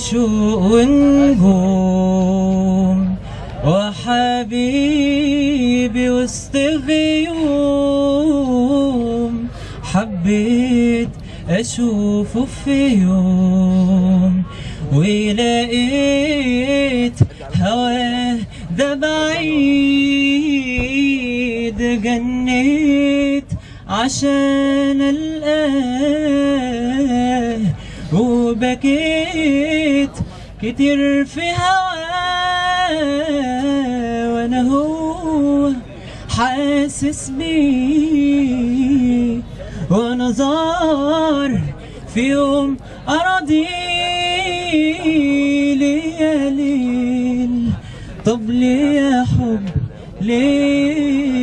شوق ونجوم وحبيبي وسط غيوم حبيت أشوفه في يوم ولقيت هواه ده بعيد جنيت عشان الآه وبكيت كتير في هواه وانا هو حاسس بيه وانا زار في يوم اراضي ليا ليل طب ليه يا حب ليه